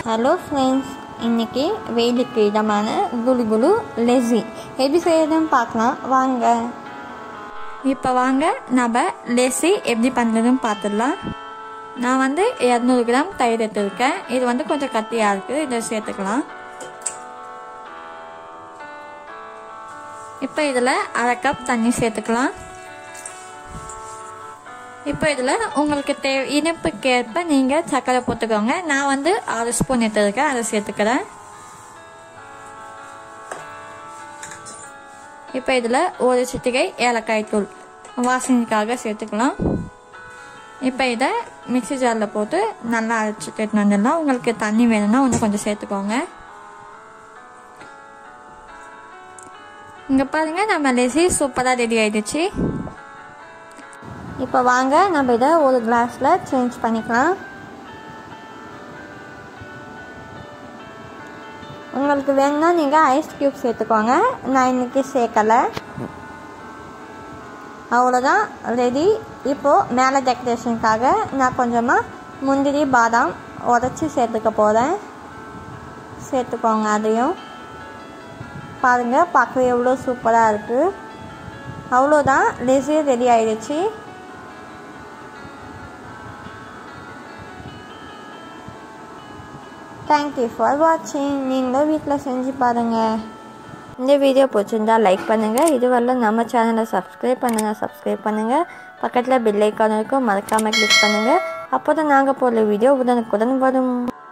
hello friends இன்றைக்கி வெயிலுக்கு இதமான குலு குலு லெஸி எப்படி செய்யறதுன்னு பார்க்கலாம் வாங்க இப்போ வாங்க நம்ம லெஸி எப்படி பண்ணுறதுன்னு பார்த்துடலாம் நான் வந்து இரநூறு கிராம் தயிர் எடுத்துருக்கேன் இது வந்து கொஞ்சம் கட்டியாக இருக்குது இதை சேர்த்துக்கலாம் இப்போ இதில் அரை கப் தண்ணி சேர்த்துக்கலாம் இப்போ இதில் உங்களுக்கு தேவை இனிப்புக்கேற்ப நீங்கள் சர்க்கரை போட்டுக்கோங்க நான் வந்து ஆறு ஸ்பூன் எடுத்துருக்கேன் அதை சேர்த்துக்கிறேன் இப்போ இதில் ஒரு சிட்டிகை ஏலக்காய் தூள் வாசனைக்காக சேர்த்துக்கலாம் இப்போ இதை மிக்சி ஜாரில் போட்டு நல்லா அரைச்சிட்டு வந்துடலாம் உங்களுக்கு தண்ணி வேணும்னா இன்னும் கொஞ்சம் சேர்த்துக்கோங்க இங்கே பாருங்கள் நம்ம லெசி சூப்பராக ரெடி ஆகிடுச்சு இப்போ வாங்க நம்ம இதை ஒரு கிளாஸில் சேஞ்ச் பண்ணிக்கலாம் உங்களுக்கு வேணும்னா நீங்கள் ஐஸ் க்யூப் சேர்த்துக்கோங்க நான் இன்றைக்கி சேர்க்கலை அவ்வளோதான் ரெடி இப்போது மேலே டெக்கரேஷனுக்காக நான் கொஞ்சமாக முந்திரி பாதாம் உடச்சி சேர்த்துக்க போகிறேன் சேர்த்துக்கோங்க அதையும் பாருங்கள் பார்க்க எவ்வளோ சூப்பராக இருக்குது அவ்வளோதான் லெஸி ரெடி ஆயிடுச்சு தேங்க்யூ ஃபார் வாட்சிங் நீங்களும் வீட்டில் செஞ்சு பாருங்கள் இந்த வீடியோ பிடிச்சிருந்தா லைக் பண்ணுங்கள் இதுவரையிலும் நம்ம சேனலை சப்ஸ்கிரைப் பண்ணுங்கள் சப்ஸ்கிரைப் பண்ணுங்கள் பக்கத்தில் பெல் ஐக்கான் இருக்கும் மறக்காமல் கிளிக் பண்ணுங்கள் அப்போ தான் நாங்கள் போடுற வீடியோ உடனுக்குடன் வரும்